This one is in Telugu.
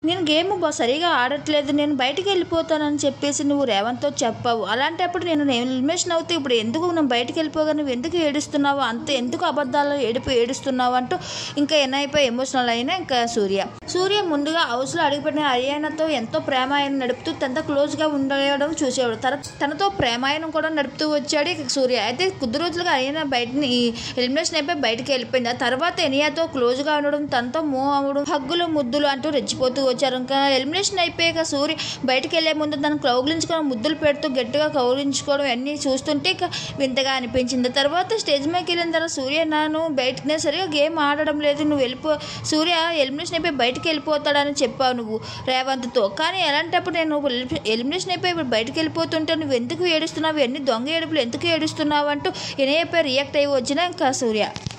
నేను గేమ్ బా- సరిగా ఆడట్లేదు నేను బయటికి వెళ్ళిపోతానని చెప్పేసి నువ్వు రేవంత్తో చెప్పావు అలాంటప్పుడు నేను ఎలిమినేషన్ అవుతే ఇప్పుడు ఎందుకు నువ్వు బయటికి వెళ్ళిపోగా నువ్వు ఎందుకు ఏడుస్తున్నావు అంత ఎందుకు అబద్ధాలు ఏడుపు ఏడుస్తున్నావు అంటూ ఇంకా ఎన్నైపోయి ఎమోషనల్ అయినా ఇంకా సూర్య సూర్య ముందుగా హౌస్లో అడుగుపెట్టిన హర్యానాతో ఎంతో ప్రేమాయణం నడుపుతూ తనతో క్లోజ్గా ఉండడం చూసేవాడు తన తనతో ప్రేమాయణం కూడా నడుపుతూ వచ్చాడు ఇక సూర్య అయితే కొద్ది రోజులుగా హర్యానా బయటని ఎలిమినేషన్ అయిపోయి బయటికి వెళ్ళిపోయింది ఆ తర్వాత ఎనియాతో క్లోజ్గా ఉండడం తనతో మూవ్ అవ్వడం హగ్గులు ముద్దులు అంటూ రెచ్చిపోతూ వచ్చారు ఇంకా ఎలిమినేషన్ అయిపోయాక సూర్య బయటికి వెళ్ళే ముందు తను కౌగిలించుకొని ముద్దులు పెడుతూ గట్టిగా కౌగిలించుకోవడం అన్నీ చూస్తుంటే ఇక వింతగా అనిపించింది తర్వాత స్టేజ్ మీదకి వెళ్ళిన తర్వాత సూర్య నాను బయటకు నేను సరిగా గేమ్ ఆడడం లేదు నువ్వు వెళ్ళిపో సూర్య ఎలిమినేషన్ అయిపోయి బయటికి వెళ్ళిపోతాడని చెప్పావు నువ్వు రేవంత్తో కానీ ఎలాంటప్పుడు నేను ఎలిమినేషన్ అయిపోయి ఇప్పుడు బయటికి వెళ్ళిపోతుంటే నువ్వు ఎందుకు ఏడుస్తున్నావు ఎన్ని దొంగ ఏడుపులు ఎందుకు ఏడుస్తున్నావు అంటూ ఎనయ్యపై రియాక్ట్ అయ్యి వచ్చిన ఇంకా సూర్య